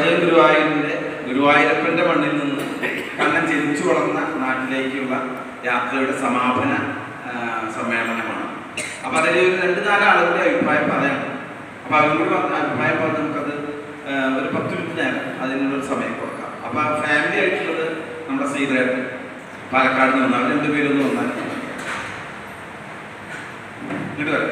പഴയ ഗുരുവായൂരിന്റെ ഗുരുവായൂരപ്പന്റെ മണ്ണിൽ നിന്ന് കണ്ണൻ ജനിച്ചു വളർന്ന നാട്ടിലേക്കുള്ള യാത്രയുടെ സമാപന ആ, സമ്മേളനമാണ് അപ്പൊ അതിൽ ഒരു രണ്ട് നാല് ആളുകളുടെ അഭിപ്രായം പറയാം അപ്പൊ അവരോട് പറഞ്ഞ അഭിപ്രായം പറഞ്ഞ് നമുക്കത് ആ, ഒരു പത്ത് മിനിറ്റ് നേരം അതിനുള്ളൊരു സമയം കൊടുക്കാം അപ്പൊ ഫാമിലി ആയിട്ടുള്ളത് നമ്മുടെ ശ്രീധരൻ പാലക്കാട് നിന്ന് വന്ന അവർ രണ്ടുപേരൊന്ന് വന്നാൽ ഇങ്ങോട്ട് വരാം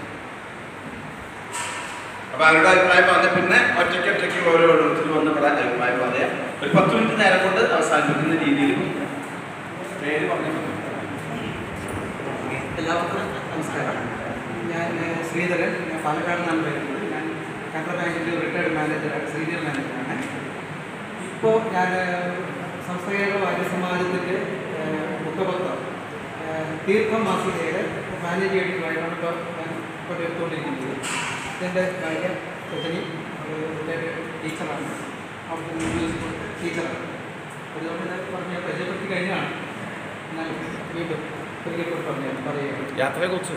അപ്പൊ അവരുടെ അഭിപ്രായം പറഞ്ഞ പിന്നെ ഒറ്റയ്ക്ക് ഒറ്റയ്ക്ക് ഓരോ ഓരോരുത്തർ വന്ന് പറയാൻ അഭിപ്രായം പറയാം ഒരു പത്ത് മിനിറ്റ് നേരം കൊണ്ട് അവസാനിപ്പിക്കുന്ന രീതിയിൽ പേര് പറഞ്ഞു എല്ലാവർക്കും നമസ്കാരം ഞാൻ ഏഹ്, ശ്രീധരൻ ഞാൻ പാലക്കാട് നിന്നാണ് വരുന്നത് ഞാൻ കാനറ ബാങ്കിൻ്റെ റിട്ടയർഡ് മാനേജറാണ് സീനിയർ മാനേജറാണ് ഇപ്പോൾ ഞാൻ ഏഹ്, സംസ്ഥാന വാര്യ സമാജത്തിൻ്റെ മുഖപത്രം ഏഹ്, തീർത്ഥം മാസികയുടെ മാനേജ് എഡിറ്ററായിട്ടാണ് ഇപ്പോൾ ഞാൻ ഇപ്പോൾ എടുത്തുകൊണ്ടിരിക്കുന്നത് ഇതെൻ്റെ ഭാര്യ രജനി ഒരു ടീച്ചറാണ് അവിടെ മ്യൂസിക് ടീച്ചറാണ് അതുകൊണ്ട് ഞാൻ പറഞ്ഞ പരിചയപ്പെടുത്തി കഴിഞ്ഞാണ് ഞാൻ വീണ്ടും ഒരിക്കൽ കൂടി പറഞ്ഞു പറയുകയാണ് യാത്രയെ കുറിച്ച്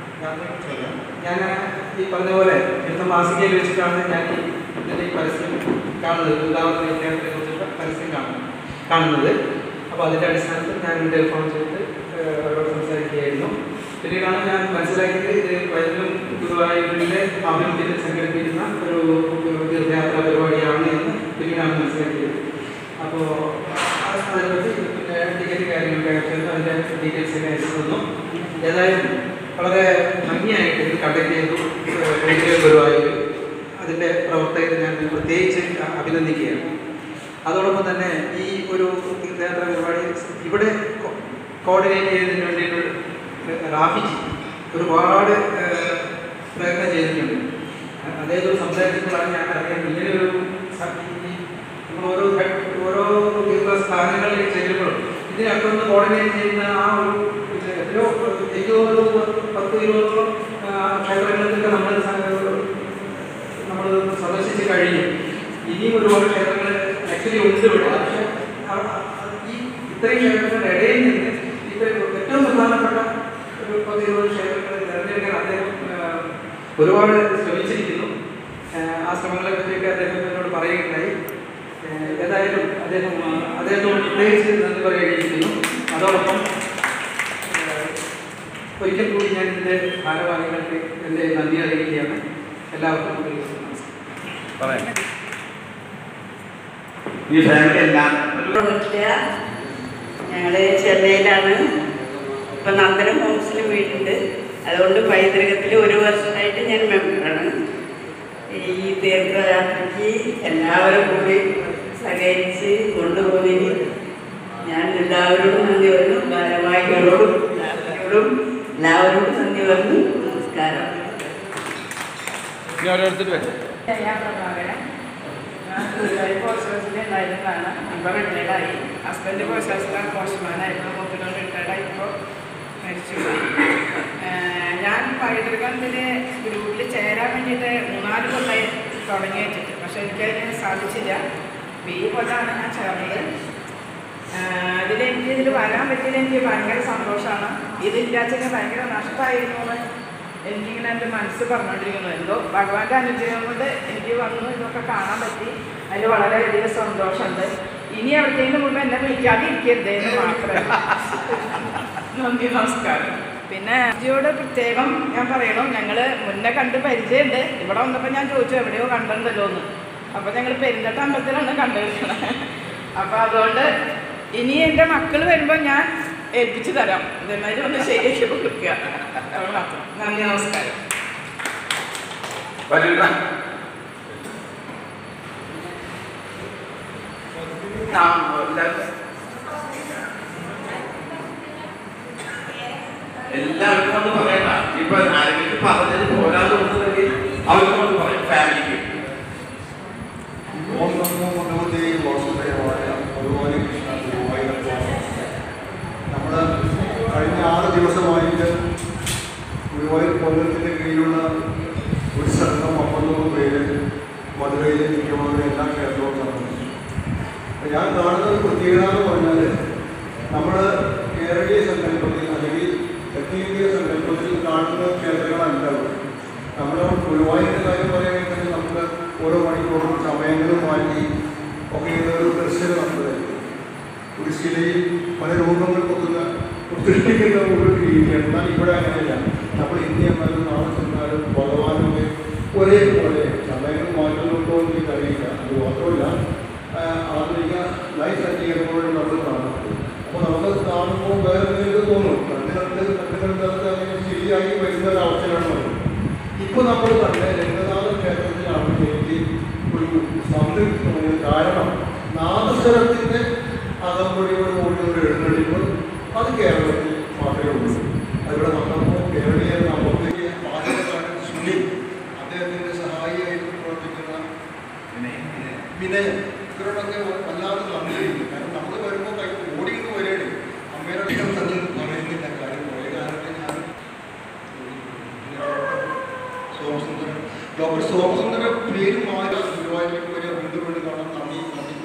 ഞാൻ ഈ പറഞ്ഞ പോലെ ഇന്നത്തെ മാസികയിൽ വെച്ചിട്ടാണ് ഞാൻ ഈ ഇതിൻ്റെ ഈ പരസ്യം കാണുന്നത് ഉദാഹരണ വിദ്യാർത്ഥിയെ കുറിച്ചുള്ള പരസ്യം കാണുന്നത് കാണുന്നത് അപ്പോൾ അതിൻ്റെ അടിസ്ഥാനത്തിൽ ഞാൻ ടെലിഫോൺ ചെയ്ത് ഏഹ്, അവരോട് സംസാരിക്കുകയായിരുന്നു പിന്നീടാണ് ഞാൻ മനസ്സിലാക്കിയത് ഇത് വൈദ്യം ഗുരുവായൂരിൻ്റെ ആഭിമുഖ്യത്തിൽ സംഘടിപ്പിക്കുന്ന ഒരു ഒരു തീർത്ഥയാത്രാ പരിപാടിയാണ് എന്ന് പിന്നീടാണ് മനസ്സിലാക്കിയത് അപ്പോൾ അതിനെപ്പറ്റി പിന്നെ ടിക്കറ്റ് കാര്യങ്ങളൊക്കെ അയച്ചു അതിൻ്റെ ഡീറ്റെയിൽസ് ഒക്കെ അയച്ചു തന്നു ഏതായാലും വളരെ ഭംഗിയായിട്ട് ഇത് കണ്ടക്ട് ചെയ്തു മെഡിക്കൽ ഗുരുവായൂർ അതിൻ്റെ പ്രവർത്തകരെ ഞാൻ പ്രത്യേകിച്ച് അഭിനന്ദിക്കുകയാണ് അതോടൊപ്പം തന്നെ ഈ ഒരു തീർത്ഥയാത്ര പരിപാടി ഇവിടെ കോർഡിനേറ്റ് ചെയ്തതിന് വേണ്ടിയിട്ട് റാഫിജി ഒരുപാട് ഏഹ്, പ്രയത്നം ചെയ്തിട്ടുണ്ട് അദ്ദേഹം ഒരു സംസാരിച്ചപ്പോഴാണ് ഞാൻ അറിയാൻ ഇങ്ങനെ ഒരു സ- ഈ നമ്മൾ ഓരോ ഘട്ട- ഓരോ തീർത്ഥ സ്ഥാനങ്ങളിൽ ചെല്ലുമ്പോഴും ഇതിനൊക്കെ ഒന്ന് കോർഡിനേറ്റ് ചെയ്യുന്ന ആ ഒരു ഇത് എത്രയോ എനിക്ക് തോന്നുന്നു പത്ത് ഇരുപതോളം ആ, ക്ഷേത്രങ്ങളിലൊക്കെ നമ്മൾ നമ്മൾ സന്ദർശിച്ച് കഴിഞ്ഞു ഇനിയും ഒരുപാട് ക്ഷേത്രങ്ങൾ ആക്ച്വലി ഉണ്ട് ഇവിടെ പക്ഷേ ആ- ആ- ഈ ഇത്രയും ക്ഷേത്രങ്ങളുടെ ഇടയിൽ നിന്ന് ഇത്രയും ഏറ്റവും പ്രധാനപ്പെട്ട ഒരു പത്ത് ഇരുപത് ക്ഷേത്രങ്ങൾ തിരഞ്ഞെടുക്കാൻ അദ്ദേഹം ആ, ഒരുപാട് ശ്രമിച്ചിരിക്കുന്നു ആ, ആ ശ്രമങ്ങളെ പറ്റിയൊക്കെ അദ്ദേഹം എന്നോട് പറയുകയുണ്ടായി ആ, ഏതായാലും അദ്ദേഹം ആ, അദ്ദേഹത്തോട് പ്രത്യേകിച്ച് നന്ദി പറയുകയിരിക്കുന്നു അതോടൊപ്പം ആ, ഒരിക്കൽ കൂടി ഞാൻ ഇതിൻ്റെ ഭാരവാഹികൾക്ക് എൻ്റെ നന്ദി അറിയിക്കുകയാണ് എല്ലാവർക്കും ഒരു നമസ്കാരം പറയാം ഈ ഫാമിലി എല്ലാം പറ്റില്ല ഞങ്ങൾ ചെന്നൈയിലാണ് ഇപ്പം നന്ദനം ഹോംസിൽ വീടുണ്ട് അതുകൊണ്ട് പൈതൃകത്തിൽ ഒരു വർഷമായിട്ട് ഞാൻ മെമ്പറാണ് ഈ തീർത്ഥയാത്രയ്ക്ക് എല്ലാവരും കൂടി സഹകരിച്ച് കൊണ്ടുപോകുന്നതിന് ഞാൻ എല്ലാവരോടും നന്ദി പറഞ്ഞു ഭാരവാഹികളോടും എല്ലാവരോടും എല്ലാവരോടും നന്ദി പറഞ്ഞു നമസ്കാരം ഇനി ഓരോരുത്തർ വരും പ്രഭാകരൻ ഞാൻ ഗുരുവായൂർ പോസ്റ്റ് ഓഫീസിൽ ഉണ്ടായിരുന്നതാണ് ഇപ്പോൾ റിട്ടയർഡായി ഹസ്ബൻഡ് പോസ്റ്റ് ഓഫീസിലാണ് പോസ്റ്റ്മാനായിരുന്നു മൂപ്പിനോ റിട്ടയർഡായി ഇപ്പോൾ മരിച്ചു ഏഹ് ഞാൻ പൈതൃകത്തിൽ ഗ്രൂപ്പിൽ ചേരാൻ വേണ്ടിയിട്ട് മൂന്നാല് കൊല്ലമായി തുടങ്ങി വെച്ചിട്ട് പക്ഷെ എനിക്കതിന് സാധിച്ചില്ല ഈ കൊല്ലമാണ് ഞാൻ ചേർന്നത് ഇതിൽ എനിക്ക് ഇതിൽ വരാൻ പറ്റിയത് എനിക്ക് ഭയങ്കര സന്തോഷമാണ് ഇതില്ലാച്ചെങ്കിൽ ഭയങ്കര നഷ്ടമായിരുന്നു എന്ന് എനിക്കിങ്ങനെ എൻ്റെ മനസ്സ് പറഞ്ഞുകൊണ്ടിരിക്കുന്നു എന്തോ ഭഗവാന്റെ അനുഗ്രഹം കൊണ്ട് എനിക്ക് വന്നു ഇതൊക്കെ കാണാൻ പറ്റി അതിൽ വളരെയധികം സന്തോഷമുണ്ട് ഇനി എവിടേക്കെങ്കിലും മുമ്പ് എന്നെ വിളിക്കാതെ ഇരിക്കരുത് എന്ന് മാത്രമേ നന്ദി നമസ്കാരം പിന്നെ ജിയോട് പ്രത്യേകം ഞാൻ പറയണം ഞങ്ങൾ മുന്നേ കണ്ട് പരിചയമുണ്ട് ഇവിടെ വന്നപ്പോൾ ഞാൻ ചോദിച്ചു എവിടെയോ കണ്ടിട്ടുണ്ടല്ലോ എന്ന് അപ്പോൾ ഞങ്ങൾ പെരുന്തട്ട അമ്പലത്തിലാണ് കണ്ടുപിടിക്കണത് അപ്പോൾ അതുകൊണ്ട് ഇനി എൻ്റെ മക്കൾ വരുമ്പോൾ ഞാൻ ഏൽപ്പിച്ചു തരാം ഇതേമാതിരി ഒന്ന് ശരിയാക്കി കൊടുക്കുക അത് മാത്രം നന്ദി നമസ്കാരം വരൂല ആ എല്ലാവരും എല്ലാവർക്കും ഒന്ന് പറയണ്ട ഇപ്പൊ ആരെങ്കിലും പറഞ്ഞത് പോരാതെ തോന്നുന്നെങ്കിൽ അവർക്ക് ഒന്ന് പറയും ഫാമിലിക്ക് ഓം നമോ ഭഗവതേ വാസുദേവായ ഭഗവാനെ കൃഷ്ണ ഗുരുവായൂരപ്പ നമ്മൾ കഴിഞ്ഞ ആറ് ദിവസമായിട്ട് ഗുരുവായൂർ കൊല്ലത്തിൻ്റെ കീഴിലുള്ള ഒരു സംഘം അമ്പതോളം പേര് മധുരയിലെ മിക്കവാറും എല്ലാ ക്ഷേത്രവും സന്ദർശിച്ചു അപ്പോൾ ഞാൻ കാണുന്ന ഒരു പ്രത്യേകത എന്ന് പറഞ്ഞാൽ നമ്മൾ കേരളീയ സങ്കല്പത്തിൽ അല്ലെങ്കിൽ ദക്ഷിണേന്ത്യ സങ്കല്പത്തിൽ കാണുന്ന ക്ഷേത്രങ്ങളല്ല ഇവിടെ. നമ്മുടെ ഗുരുവായൂരിൻ്റെ കാര്യം പറയുകയാണെങ്കിൽ തന്നെ നമുക്ക് ഓരോ മണിക്കൂറും സമയം സമയങ്ങളും മാറ്റി ഒക്കെ ചെയ്യുന്ന ഒരു ദർശനം നമ്മളായിരിക്കും കുരിശിലയിൽ പല രോഗങ്ങൾ കൊത്തുന്ന ഉദ്ദേശിക്കുന്ന ഒരു രീതിയാണ് എന്നാൽ ഇവിടെ അങ്ങനെയല്ല നമ്മൾ ഇന്ത്യ എന്നാലും നാളെ ചെന്നാലും ഭഗവാനൊക്കെ ഒരേപോലെ സമയങ്ങൾ മാറ്റുന്നുണ്ടോ എന്ന് എനിക്കറിയില്ല അത് മാത്രമല്ല ആ, ആധുനിക ലൈഫ് സജ്ജീകരണങ്ങളോട് നമ്മൾ കാണുന്നത് അപ്പോൾ നമുക്ക് കാണുമ്പോൾ വേറെ എന്തെങ്കിലും തോന്നും കണ്ണിനകത്ത് കണ്ണുകളിനകത്ത് അങ്ങനെ ശരിയായി വരുന്ന ഒരു അവസ്ഥയാണ് ഇപ്പോൾ നമ്മൾ കണ്ട രംഗനാഥ ക്ഷേത്രത്തിലാണ് എനിക്ക് ഒരു സംതൃപ്തി തോന്നിയത് കാരണം നാദസ്വരത്തിൻ്റെ അകമ്പടിയോട് കൂടി ഒരു എഴുന്നള്ളിപ്പ് അത് കേരളത്തിൽ മാത്രമേ ഉള്ളൂ അതിവിടെ വന്നപ്പോൾ കേരളീയ നമുക്ക് പാചകക്കാരൻ സുനിൽ അദ്ദേഹത്തിൻ്റെ സഹായിയായിട്ട് പ്രവർത്തിക്കുന്ന വിനയം ഇവരോടൊക്കെ വല്ലാതെ നന്ദിയുണ്ട് കാരണം നമ്മൾ വരുമ്പോൾ കൈ ഓടിയിട്ട് വരികയാണ് അമ്മയുടെ തന്നെ പറയുന്നില്ല കാര്യം പോയ കാലത്ത് ഞാൻ സോമസുന്ദരൻ ഡോക്ടർ സോമസുന്ദരൻ പേര് മാറി ഗുരുവായൂരിലേക്ക് വരിക വീണ്ടും വീണ്ടും കാണാൻ നന്ദി നന്ദി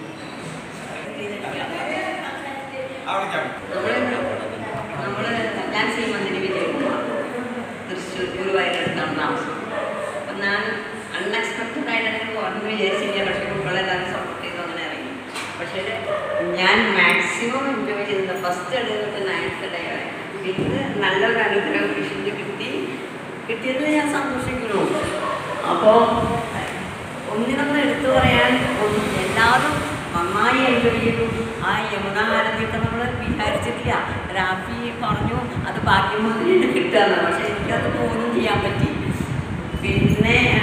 നമ്മള് ഞാൻ ശ്രീമന്ദിരി വിജയകുമാർ തൃശ്ശൂർ ഗുരുവായൂരടുത്താണ് താമസം അപ്പം ഞാൻ അൺഎക്സ്പെക്റ്റഡ് ആയിട്ടാണ് പോകണമെന്ന് വിചാരിച്ചില്ല പക്ഷേ കുട്ടികളെല്ലാവരും സപ്പോർട്ട് ചെയ്തു അങ്ങനെ ഇറങ്ങി പക്ഷേ ഞാൻ മാക്സിമം എൻജോയ് ചെയ്തത് ഫസ്റ്റ് ഡേ തൊട്ട് നയൻത്ത് ഡേ വരെ പിന്നെ നല്ലൊരു അനുഗ്രഹം കൃഷിയിൽ കിട്ടി കിട്ടിയതിൽ ഞാൻ സന്തോഷിക്കുന്നു അപ്പോൾ ഒന്നിനൊന്ന് എടുത്തു പറയാൻ ഒന്നും എല്ലാവരും നന്നായി എൻജോയ് ചെയ്തു ആ യമുന ആരതിയൊക്കെ നമ്മൾ വിചാരിച്ചിട്ടില്ല രാഫി പറഞ്ഞു അത് ഭാഗ്യം മുതലാണ് കിട്ടുകയെന്ന് പക്ഷെ എനിക്കത് പോലും ചെയ്യാൻ പറ്റി പിന്നെ